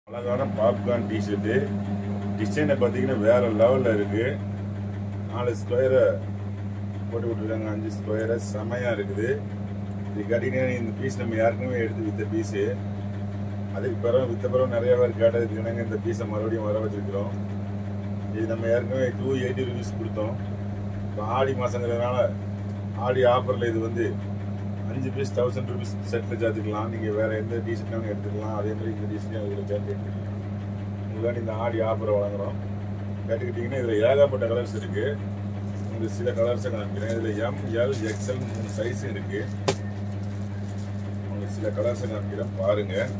அழகான popcorn T shirt டிசைனை பார்த்தீங்கன்னா வேற லெவலில் இருக்கு நாலு ஸ்கொயரை போட்டு விட்டுருக்காங்க அஞ்சு ஸ்கொயரை செமையாக இருக்குது இது கேட்டிங்கன்னா இந்த பீஸ் நம்ம ஏற்கனவே எடுத்து வித்த பீஸு அதுக்கு பிறகு வித்த பிறகு நிறைய பேர் கேட்டதுக்கு இணங்க இந்த பீஸை மறுபடியும் வர வச்சிருக்கிறோம் இது நம்ம ஏற்கனவே டூ எயிட்டி ருபீஸ் கொடுத்தோம் இப்போ ஆடி மாதங்கிறதுனால ஆடி ஆஃபரில் இது வந்து அஞ்சு பீஸ் தௌசண்ட் ருபீஸ் செட்டில் சேர்த்துக்கலாம் நீங்கள் வேறு எந்த டிஷர்ட்னாலும் எடுத்துக்கலாம் அதே மாதிரி இந்த டிஷர்ட்டையும் அதில் சேர்த்து எடுத்துக்கலாம் உங்களுக்காண்டி இந்த ஆடி ஆஃபரை வழங்குறோம் கேட்டுக்கிட்டிங்கன்னா இதில் ஏகப்பட்ட கலர்ஸ் இருக்குது உங்களுக்கு சில கலர்ஸை காமிக்கிறேன் இதில் எம் எல் எக்ஸ்எல் மூணு சைஸும் இருக்குது உங்களுக்கு சில கலர்ஸை காமிக்கிறேன் பாருங்கள்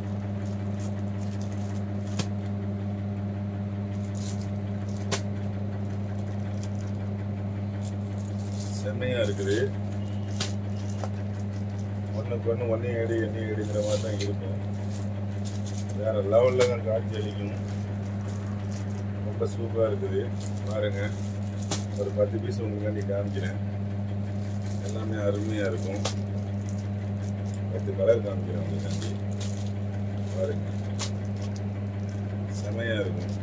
செம்மையாக இருக்குது ஒன்றுக்கு ஒன்று ஒன்றையும் எடு எண்ணையும் எடுங்கிற மாதிரி தான் இருக்கும் வேற லெவலில் தான் காட்சி அளிக்கும் ரொம்ப சூப்பராக இருக்குது பாருங்க ஒரு பத்து பீஸ் உங்களுக்காண்டி காமிக்கிறேன் எல்லாமே அருமையாக இருக்கும் பத்து கலர் காமிக்கிறேன் உங்களுக்காண்டி பாருங்க செமையாக இருக்கும்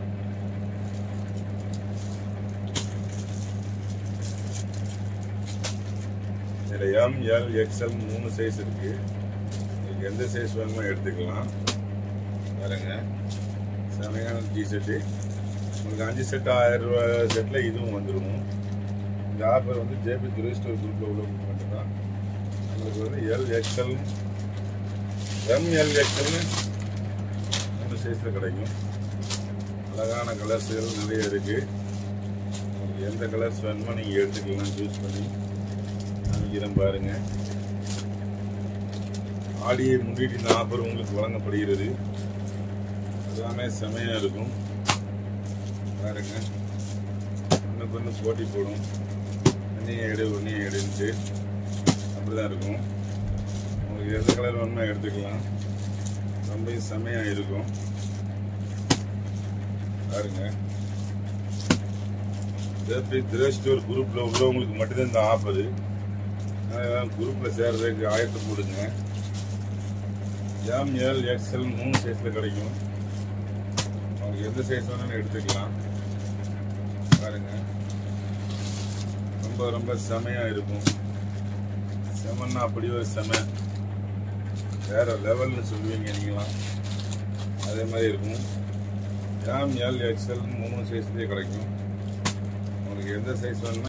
இதில் எம் எல் எக்ஸ்எல் மூணு சைஸ் இருக்கு உங்களுக்கு எந்த சைஸ் வேணுமோ எடுத்துக்கலாம் பாருங்க செமையான டிஷர்ட்டு உங்களுக்கு அஞ்சு செட் ஆயிரம் ரூபாய் செட்டில் இதுவும் வந்துடும் இந்த ஆஃபர் வந்து ஜேபி துரை ஸ்டோர் குரூப்பில் உள்ள மட்டும்தான் நம்மளுக்கு வந்து எல் எக்ஸ்எல் எம்எல் எக்ஸ்எல்னு மூணு சைஸில் கிடைக்கும் அழகான கலர்ஸ்கள் நிறைய இருக்குது உங்களுக்கு எந்த கலர்ஸ் வேணுமோ நீங்கள் எடுத்துக்கலாம் சூஸ் பண்ணி காமிக்கிறேன் பாருங்க ஆடியை முன்னிட்டு இந்த ஆஃபர் உங்களுக்கு வழங்கப்படுகிறது எல்லாமே செமையாக இருக்கும் பாருங்க ஒன்றுக்கு ஒன்று போட்டி போடும் ஒன்றையும் எடு ஒன்றையும் எடுன்ட்டு அப்படி தான் இருக்கும் உங்களுக்கு எந்த கலர் வேணுமோ எடுத்துக்கலாம் ரொம்ப செமையாக இருக்கும் பாருங்க ஜேபி திரேஷ் ஸ்டோர் குரூப்பில் உள்ளவங்களுக்கு மட்டும்தான் இந்த ஆஃபரு குரூப்பில் சேர்றதுக்கு ஆயத்தை போடுங்க எம் எல் எக்ஸ்எல் மூணு சைஸில் கிடைக்கும் உங்களுக்கு எந்த சைஸ் வேணாலும் எடுத்துக்கலாம் பாருங்க ரொம்ப ரொம்ப செமையாக இருக்கும் செமன்னா அப்படி ஒரு செம வேற லெவல்னு சொல்லுவீங்க நீங்களாம் அதே மாதிரி இருக்கும் எம் எல் எக்ஸ்எல் மூணு சைஸ்லேயே கிடைக்கும் உங்களுக்கு எந்த சைஸ் வேணுமோ